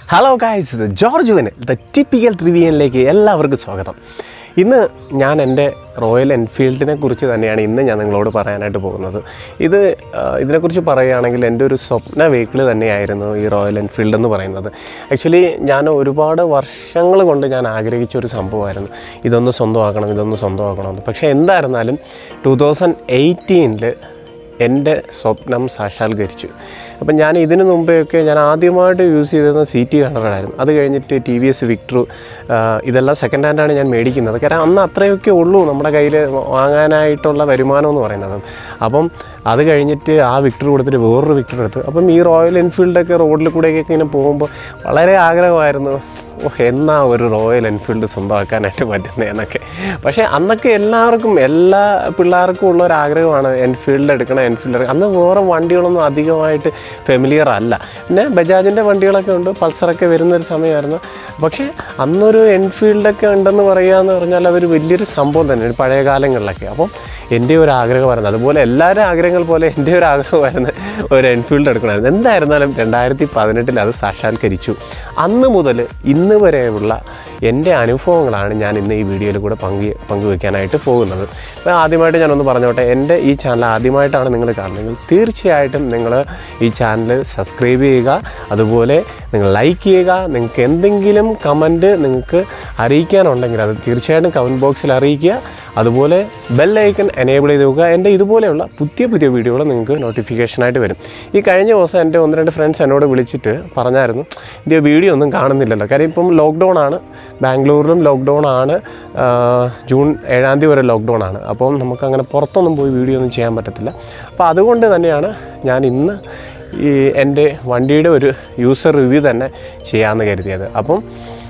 hello guys ഇത് George വിന് the typical ട്രിവിയനിലേക്ക് എല്ലാവർക്കും സ്വാഗതം ഇന്ന് ഞാൻ എൻ്റെ റോയൽ എൻഫീൽഡിനെ കുറിച്ച് തന്നെയാണ് ഇന്ന് ഞാൻ നിങ്ങളോട് പറയാനായിട്ട് പോകുന്നത് ഇത് ആ, ഇതിനെക്കുറിച്ച് പറയുകയാണെങ്കിൽ എൻ്റെ ഒരു സ്വപ്ന വെഹിക്കിൾ തന്നെയായിരുന്നു ഈ റോയൽ എൻഫീൽഡ് എന്ന് പറയുന്നത് ആക്ച്വലി ഞാൻ ഒരുപാട് വർഷങ്ങൾ കൊണ്ട് ഞാൻ ആഗ്രഹിച്ച ഒരു സംഭവമായിരുന്നു ഇതൊന്ന് സ്വന്തമാക്കണം ഇതൊന്ന് സ്വന്തമാക്കണമെന്ന് പക്ഷേ എന്തായിരുന്നാലും ടു തൗസൻഡ് എയ്റ്റീനിൽ എൻ്റെ സ്വപ്നം സാക്ഷാത്കരിച്ചു അപ്പം ഞാൻ ഇതിനു മുമ്പെയൊക്കെ ഞാൻ ആദ്യമായിട്ട് യൂസ് ചെയ്തിരുന്ന സി ടി ഹൺഡ്രഡായിരുന്നു അത് കഴിഞ്ഞിട്ട് ടി വി എസ് വിക്ട്രു ഇതെല്ലാം സെക്കൻഡ് ഹാൻഡാണ് ഞാൻ മേടിക്കുന്നത് കാരണം അന്ന് അത്രയൊക്കെ ഉള്ളൂ നമ്മുടെ കയ്യിൽ വാങ്ങാനായിട്ടുള്ള വരുമാനം എന്ന് പറയുന്നത് അപ്പം അത് കഴിഞ്ഞിട്ട് ആ വിക്ടർ കൊടുത്തിട്ട് വേറൊരു വിക്ടർ എടുത്ത് അപ്പം ഈ റോയൽ എൻഫീൽഡൊക്കെ റോഡിൽ കൂടെയൊക്കെ ഇങ്ങനെ പോകുമ്പോൾ വളരെ ആഗ്രഹമായിരുന്നു ഓ എന്നാ ഒരു റോയൽ എൻഫീൽഡ് സ്വന്തമാക്കാനായിട്ട് പറ്റുന്നതെന്നൊക്കെ പക്ഷേ അന്നൊക്കെ എല്ലാവർക്കും എല്ലാ പിള്ളേർക്കും ഉള്ള ഒരു ആഗ്രഹമാണ് എൻഫീൽഡ് എടുക്കണം എൻഫീൽഡ് എടുക്കണം അന്ന് വേറെ വണ്ടികളൊന്നും അധികമായിട്ട് ഫെമിലിയർ അല്ല പിന്നെ ബജാജിൻ്റെ വണ്ടികളൊക്കെ ഉണ്ട് പൾസറൊക്കെ വരുന്നൊരു സമയമായിരുന്നു പക്ഷേ അന്നൊരു എൻഫീൽഡൊക്കെ ഉണ്ടെന്ന് പറയുക എന്ന് പറഞ്ഞാൽ അതൊരു വലിയൊരു സംഭവം തന്നെയാണ് പഴയ കാലങ്ങളിലൊക്കെ അപ്പം എൻ്റെ ഒരു ആഗ്രഹമായിരുന്നു അതുപോലെ എല്ലാവരും ആഗ്രഹങ്ങൾ പോലെ എൻ്റെ ഒരു ആഗ്രഹമായിരുന്നു ഒരു എൻഫീൽഡ് എടുക്കണമായിരുന്നു എന്തായിരുന്നാലും രണ്ടായിരത്തി പതിനെട്ടിൽ അത് സാക്ഷാത്കരിച്ചു അന്ന് മുതൽ ഇന്ന് വരെയുള്ള എൻ്റെ അനുഭവങ്ങളാണ് ഞാൻ ഇന്ന് ഈ വീഡിയോയിൽ കൂടെ പങ്കു പങ്കുവെക്കാനായിട്ട് പോകുന്നത് അപ്പോൾ ആദ്യമായിട്ട് ഞാനൊന്ന് പറഞ്ഞോട്ടെ എൻ്റെ ഈ ചാനൽ ആദ്യമായിട്ടാണ് നിങ്ങൾ കാണുന്നതെങ്കിൽ തീർച്ചയായിട്ടും നിങ്ങൾ ഈ ചാനൽ സബ്സ്ക്രൈബ് ചെയ്യുക അതുപോലെ നിങ്ങൾ ലൈക്ക് ചെയ്യുക നിങ്ങൾക്ക് എന്തെങ്കിലും കമൻറ്റ് നിങ്ങൾക്ക് അറിയിക്കാനുണ്ടെങ്കിൽ അത് തീർച്ചയായിട്ടും കമൻറ്റ് ബോക്സിൽ അറിയിക്കുക അതുപോലെ ബെൽ ഐക്കൺ എനേബിൾ ചെയ്ത് വെക്കുക എൻ്റെ ഇതുപോലെയുള്ള പുതിയ പുതിയ വീഡിയോകൾ നിങ്ങൾക്ക് നോട്ടിഫിക്കേഷനായിട്ട് വരും ഈ കഴിഞ്ഞ ദിവസം എൻ്റെ ഒന്ന് രണ്ട് ഫ്രണ്ട്സ് എന്നോട് വിളിച്ചിട്ട് പറഞ്ഞായിരുന്നു ഇത് വീഡിയോ ഒന്നും കാണുന്നില്ലല്ലോ കാര്യം ഇപ്പം ലോക്ക്ഡൗൺ ആണ് ബാംഗ്ലൂരിലും ലോക്ക്ഡൗൺ ആണ് ആ, ജൂൺ ഏഴാം തീയതി വരെ ലോക്ക്ഡൗൺ ആണ് അപ്പം നമുക്കങ്ങനെ പുറത്തൊന്നും പോയി വീഡിയോ ഒന്നും ചെയ്യാൻ പറ്റത്തില്ല അപ്പോൾ അതുകൊണ്ട് തന്നെയാണ് ഞാൻ ഇന്ന് ഈ എൻ്റെ വണ്ടിയുടെ ഒരു യൂസർ റിവ്യൂ തന്നെ ചെയ്യാമെന്ന് കരുതിയത് അപ്പം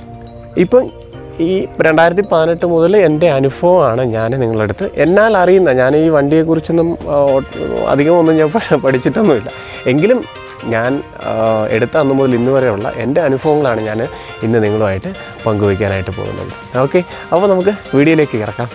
ഇപ്പം ഈ രണ്ടായിരത്തി പതിനെട്ട് മുതൽ എൻ്റെ അനുഭവമാണ് ഞാൻ നിങ്ങളടുത്ത് എന്നാൽ അറിയുന്ന ഞാൻ ഈ വണ്ടിയെക്കുറിച്ചൊന്നും ആ, ഒ- അധികമൊന്നും ഞാൻ പഠ- പഠിച്ചിട്ടൊന്നുമില്ല എങ്കിലും ഞാൻ ആ, എടുത്ത അന്ന് മുതൽ ഇന്ന് വരെയുള്ള എൻ്റെ അനുഭവങ്ങളാണ് ഞാൻ ഇന്ന് നിങ്ങളുമായിട്ട് പങ്കുവയ്ക്കാനായിട്ട് പോകുന്നത് ഓക്കെ അപ്പോൾ നമുക്ക് വീഡിയോയിലേക്ക് കിടക്കാം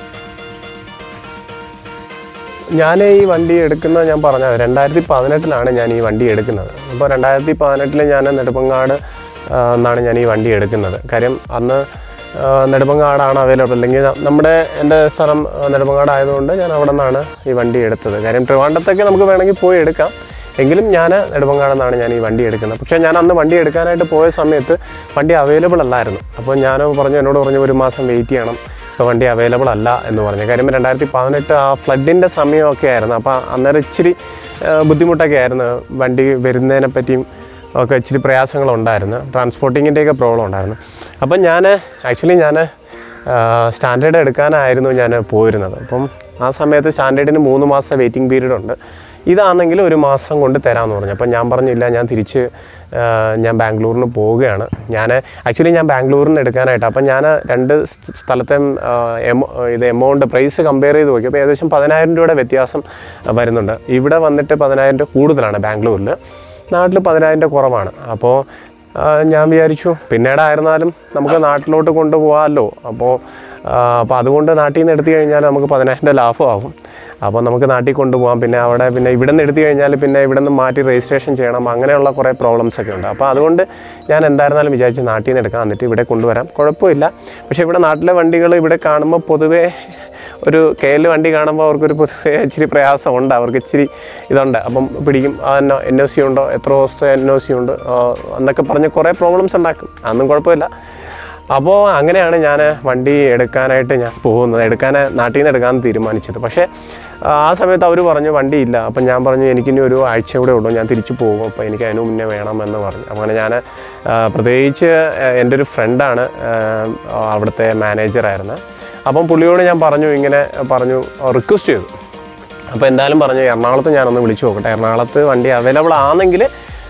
ഞാൻ ഈ വണ്ടി എടുക്കുന്ന ഞാൻ പറഞ്ഞത് രണ്ടായിരത്തി പതിനെട്ടിലാണ് ഞാൻ ഈ വണ്ടി എടുക്കുന്നത് അപ്പോൾ രണ്ടായിരത്തി പതിനെട്ടിൽ ഞാൻ നെടുമ്പങ്ങാട് ആ, എന്നാണ് ഞാൻ ഈ വണ്ടി എടുക്കുന്നത് കാര്യം അന്ന് ആ, നെടുമ്പങ്ങാടാണ് അവൈലബിൾ അല്ലെങ്കിൽ ന- നമ്മുടെ എൻ്റെ സ്ഥലം ആ, നെടുമ്പങ്ങാട് ആയതുകൊണ്ട് ഞാൻ അവിടെ നിന്നാണ് ഈ വണ്ടി എടുത്തത് കാര്യം ട്രിവാൻഡത്തൊക്കെ നമുക്ക് വേണമെങ്കിൽ പോയി എടുക്കാം എങ്കിലും ഞാൻ നെടുമ്പങ്ങാട് നിന്നാണ് ഞാൻ ഈ വണ്ടി എടുക്കുന്നത് പക്ഷേ ഞാൻ അന്ന് വണ്ടി എടുക്കാനായിട്ട് പോയ സമയത്ത് വണ്ടി അവൈലബിൾ അല്ലായിരുന്നു അപ്പോൾ ഞാൻ പറഞ്ഞു എന്നോട് പറഞ്ഞു ഒരു മാസം വെയിറ്റ് ചെയ്യണം ഇപ്പോൾ വണ്ടി അവൈലബിൾ അല്ല എന്ന് പറഞ്ഞു കാര്യം രണ്ടായിരത്തി പതിനെട്ട് ആ ഫ്ലഡിൻ്റെ സമയമൊക്കെ ആയിരുന്നു അപ്പോൾ അന്നേരം ഇച്ചിരി ആ, ബുദ്ധിമുട്ടൊക്കെ ആയിരുന്നു വണ്ടി വരുന്നതിനെ പറ്റിയും ഒക്കെ ഇച്ചിരി പ്രയാസങ്ങളുണ്ടായിരുന്നു ട്രാൻസ്പോർട്ടിങ്ങിൻ്റെയൊക്കെ പ്രോബ്ലം ഉണ്ടായിരുന്നു അപ്പം ഞാൻ ആക്ച്വലി ഞാൻ സ്റ്റാൻഡേർഡ് എടുക്കാനായിരുന്നു ഞാൻ പോയിരുന്നത് അപ്പം ആ സമയത്ത് സ്റ്റാൻഡേർഡിന് മൂന്ന് മാസം വെയിറ്റിംഗ് പീരീഡ് ഉണ്ട് ഇതാണെങ്കിൽ ഒരു മാസം കൊണ്ട് തരാമെന്ന് പറഞ്ഞു അപ്പം ഞാൻ പറഞ്ഞില്ല ഞാൻ തിരിച്ച് ആ, ഞാൻ ബാംഗ്ലൂരിന് പോവുകയാണ് ഞാൻ ആക്ച്വലി ഞാൻ ബാംഗ്ലൂരിൽ നിന്ന് എടുക്കാനായിട്ട് അപ്പം ഞാൻ രണ്ട് സ്ഥ- സ്ഥലത്തെ ആ, എമൗ- ഇത് എമൗണ്ട് പ്രൈസ് കമ്പയർ ചെയ്ത് നോക്കി അപ്പോൾ ഏകദേശം പതിനായിരം രൂപയുടെ വ്യത്യാസം ആ, വരുന്നുണ്ട് ഇവിടെ വന്നിട്ട് പതിനായിരം രൂപ കൂടുതലാണ് ബാംഗ്ലൂരിൽ നാട്ടിൽ പതിനായിരം രൂപ കുറവാണ് അപ്പോൾ ആ, ഞാൻ വിചാരിച്ചു പിന്നീടായിരുന്നാലും നമുക്ക് നാട്ടിലോട്ട് കൊണ്ടുപോകാമല്ലോ അപ്പോൾ അപ്പോൾ അതുകൊണ്ട് നാട്ടിൽ നിന്ന് എടുത്തു കഴിഞ്ഞാൽ നമുക്ക് പതിനായിരം രൂപ ലാഭമാകും അപ്പോൾ നമുക്ക് നാട്ടിൽ കൊണ്ടുപോകാം പിന്നെ അവിടെ പിന്നെ ഇവിടെ നിന്ന് എടുത്തു കഴിഞ്ഞാൽ പിന്നെ ഇവിടെ നിന്ന് മാറ്റി രജിസ്ട്രേഷൻ ചെയ്യണം അങ്ങനെയുള്ള കുറേ പ്രോബ്ലംസ് ഒക്കെ ഉണ്ട് അപ്പോൾ അതുകൊണ്ട് ഞാൻ എന്തായിരുന്നാലും വിചാരിച്ച് നാട്ടിൽ നിന്ന് എടുക്കാം എന്നിട്ട് ഇവിടെ കൊണ്ടുവരാം കുഴപ്പമില്ല പക്ഷേ ഇവിടെ നാട്ടിലെ വണ്ടികൾ ഇവിടെ കാണുമ്പോൾ പൊതുവേ ഒരു കെ എൽ വണ്ടി കാണുമ്പോൾ അവർക്കൊരു പൊതുവേ ഇച്ചിരി പ്രയാസമുണ്ട് അവർക്ക് ഇച്ചിരി ഇതുണ്ട് അപ്പം പിടിക്കും എൻ ഒ സി ഉണ്ടോ എത്ര ദിവസത്തെ എൻ ഒ സി ഉണ്ട് ആ, എന്നൊക്കെ പറഞ്ഞ് കുറേ പ്രോബ്ലംസ് ഉണ്ടാക്കും അതൊന്നും കുഴപ്പമില്ല അപ്പോൾ അങ്ങനെയാണ് ഞാൻ വണ്ടി എടുക്കാനായിട്ട് ഞാൻ പോകുന്നത് എടുക്കാൻ നാട്ടിൽ നിന്ന് എടുക്കാൻ തീരുമാനിച്ചത് പക്ഷേ ആ, ആ സമയത്ത് അവർ പറഞ്ഞു വണ്ടിയില്ല അപ്പം ഞാൻ പറഞ്ഞു എനിക്കിനി ഒരു ആഴ്ച കൂടെ ഉള്ളൂ ഞാൻ തിരിച്ചു പോകും അപ്പോൾ എനിക്ക് അതിന് മുന്നേ വേണമെന്ന് പറഞ്ഞു അങ്ങനെ ഞാൻ പ്രത്യേകിച്ച് ആ, എൻ്റെ ഒരു ഫ്രണ്ടാണ് അവിടുത്തെ മാനേജറായിരുന്നു അപ്പം പുള്ളിയോട് ഞാൻ പറഞ്ഞു ഇങ്ങനെ പറഞ്ഞു റിക്വസ്റ്റ് ചെയ്തു അപ്പോൾ എന്തായാലും പറഞ്ഞു എറണാകുളത്ത് ഞാനൊന്ന് വിളിച്ചു നോക്കട്ടെ എറണാകുളത്ത് വണ്ടി അവൈലബിൾ ആണെങ്കിൽ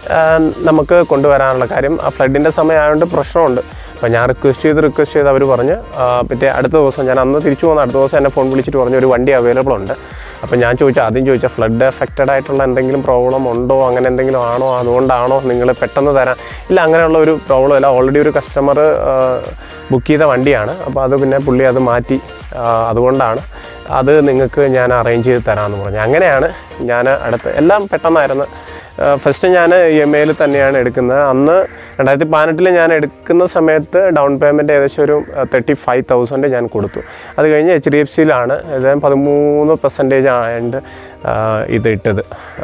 നമുക്ക് കൊണ്ടുവരാനുള്ള കാര്യം ആ ഫ്ലഡിൻ്റെ സമയമായതുകൊണ്ട് പ്രശ്നമുണ്ട് അപ്പോൾ ഞാൻ റിക്വസ്റ്റ് ചെയ്ത് റിക്വസ്റ്റ് ചെയ്ത് അവർ പറഞ്ഞ് ആ, പിറ്റേ അടുത്ത ദിവസം ഞാൻ അന്ന് തിരിച്ചു പോകുന്ന അടുത്ത ദിവസം എന്നെ ഫോൺ വിളിച്ചിട്ട് പറഞ്ഞു ഒരു വണ്ടി അവൈലബിൾ ഉണ്ട് അപ്പോൾ ഞാൻ ചോദിച്ചു ആദ്യം ചോദിച്ചാൽ ഫ്ലഡ് എഫക്റ്റഡ് ആയിട്ടുള്ള എന്തെങ്കിലും പ്രോബ്ലം ഉണ്ടോ അങ്ങനെ എന്തെങ്കിലും ആണോ അതുകൊണ്ടാണോ നിങ്ങൾ പെട്ടെന്ന് തരാൻ ഇല്ല അങ്ങനെയുള്ള ഒരു പ്രോബ്ലം ഇല്ല ഓൾറെഡി ഒരു കസ്റ്റമർ ബുക്ക് ചെയ്ത വണ്ടിയാണ് അപ്പോൾ അത് പിന്നെ പുള്ളി അത് മാറ്റി ആ, അതുകൊണ്ടാണ് അത് നിങ്ങൾക്ക് ഞാൻ അറേഞ്ച് ചെയ്ത് തരാമെന്ന് പറഞ്ഞു അങ്ങനെയാണ് ഞാൻ അടുത്ത് എല്ലാം പെട്ടെന്നായിരുന്നു ഫസ്റ്റ് ഞാൻ ഇ എം ഐയിൽ തന്നെയാണ് എടുക്കുന്നത് അന്ന് രണ്ടായിരത്തി പതിനെട്ടിൽ ഞാൻ എടുക്കുന്ന സമയത്ത് ഡൗൺ പേയ്മെൻറ്റ് ഏകദേശം ഒരു തേർട്ടി ഫൈവ് തൗസൻഡ് ഞാൻ കൊടുത്തു അത് കഴിഞ്ഞ് എച്ച് ഡി എഫ് സിയിലാണ് ഏതായാലും പതിമൂന്ന് പെർസെൻറ്റേജ് ആയതുകൊണ്ട് ഇത് ഇട്ടത്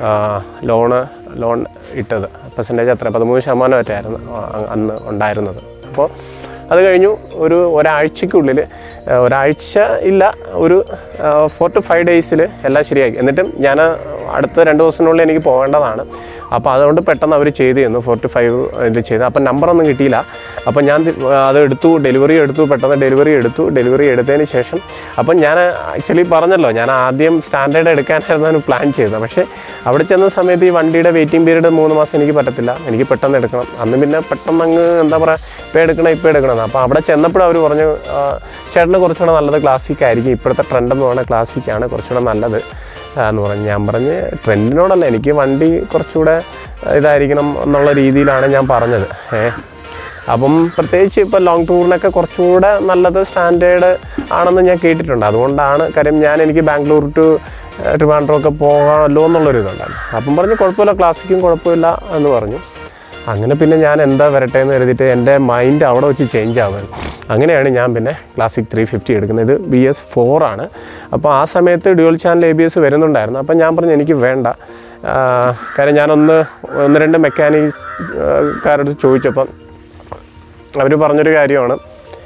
ലോണ് ലോൺ ഇട്ടത് പെർസെൻറ്റേജ് അത്ര പതിമൂന്ന് ശതമാനമായിട്ടായിരുന്നു ആ- അന്ന് ഉണ്ടായിരുന്നത് അപ്പോൾ അത് കഴിഞ്ഞു ഒരു ഒരാഴ്ചക്കുള്ളിൽ ആ, ഒരാഴ്ച ഇല്ല ഒരു ഫോർ ടു ഫൈവ് ഡേയ്സിൽ എല്ലാം ശരിയാക്കി എന്നിട്ടും ഞാൻ അടുത്ത രണ്ട് ദിവസത്തിനുള്ളിൽ എനിക്ക് പോകേണ്ടതാണ് അപ്പോൾ അതുകൊണ്ട് പെട്ടെന്ന് അവർ ചെയ്ത് തന്നു ഫോർ ടു ഫൈവ് ഇത് ചെയ്ത് അപ്പം നമ്പറൊന്നും കിട്ടിയില്ല അപ്പം ഞാൻ തി- അത് എടുത്തു ഡെലിവറി എടുത്തു പെട്ടെന്ന് ഡെലിവറി എടുത്തു ഡെലിവറി എടുത്തതിന് ശേഷം അപ്പം ഞാൻ ആക്ച്വലി പറഞ്ഞല്ലോ ഞാൻ ആദ്യം സ്റ്റാൻഡേർഡ് എടുക്കാനായിരുന്നു പ്ലാൻ ചെയ്തത് പക്ഷേ അവിടെ ചെന്ന സമയത്ത് ഈ വണ്ടിയുടെ വെയിറ്റിംഗ് പീരീഡ് മൂന്ന് മാസം എനിക്ക് പറ്റത്തില്ല എനിക്ക് പെട്ടെന്ന് എടുക്കണം അന്ന് പിന്നെ പെട്ടെന്ന് അങ്ങ് എന്താ പറയുക ഇപ്പോൾ എടുക്കണം ഇപ്പോൾ എടുക്കണം അപ്പോൾ അവിടെ ചെന്നപ്പോഴും അവർ പറഞ്ഞു "ആ, ചേട്ടന് കുറച്ചുകൂടെ നല്ലത് ക്ലാസിക് ആയിരിക്കും ഇപ്പോഴത്തെ ട്രെൻഡ് എന്ന് പറഞ്ഞാൽ ക്ലാസിക്കാണ് കുറച്ചുകൂടെ നല്ലത് ആ, എന്ന് പറഞ്ഞു ഞാൻ പറഞ്ഞ് ട്രെൻഡിനോടല്ല എനിക്ക് വണ്ടി കുറച്ചുകൂടെ ഇതായിരിക്കണം എന്നുള്ള രീതിയിലാണ് ഞാൻ പറഞ്ഞത് ഏ അപ്പം പ്രത്യേകിച്ച് ഇപ്പോൾ ലോങ് ടൂറിനൊക്കെ കുറച്ചുകൂടെ നല്ലത് സ്റ്റാൻഡേർഡ് ആണെന്ന് ഞാൻ കേട്ടിട്ടുണ്ട് അതുകൊണ്ടാണ് കാര്യം ഞാൻ എനിക്ക് ബാംഗ്ലൂർ ടു ട്രിവാൻഡ്രം ഒക്കെ പോകാമല്ലോ എന്നുള്ളൊരു ഇതുണ്ടായിരുന്നു അപ്പം പറഞ്ഞു കുഴപ്പമില്ല ക്ലാസിക്കും കുഴപ്പമില്ല എന്ന് പറഞ്ഞു അങ്ങനെ പിന്നെ ഞാൻ എന്താ വരട്ടെ എന്ന് കരുതിയിട്ട് എൻ്റെ മൈൻഡ് അവിടെ വെച്ച് ചേഞ്ച് ആവുകയാണ് അങ്ങനെയാണ് ഞാൻ പിന്നെ ക്ലാസിക് ത്രീ ഫിഫ്റ്റി എടുക്കുന്നത് ഇത് ബി എസ് ഫോർ ആണ് അപ്പോൾ ആ സമയത്ത് dual channel A B S വരുന്നുണ്ടായിരുന്നു അപ്പം ഞാൻ പറഞ്ഞു എനിക്ക് വേണ്ട ആ, കാര്യം ഞാനൊന്ന് ഒന്ന് രണ്ട് മെക്കാനിക്സ് കാരടുത്ത് ചോദിച്ചപ്പം അവർ പറഞ്ഞൊരു കാര്യമാണ്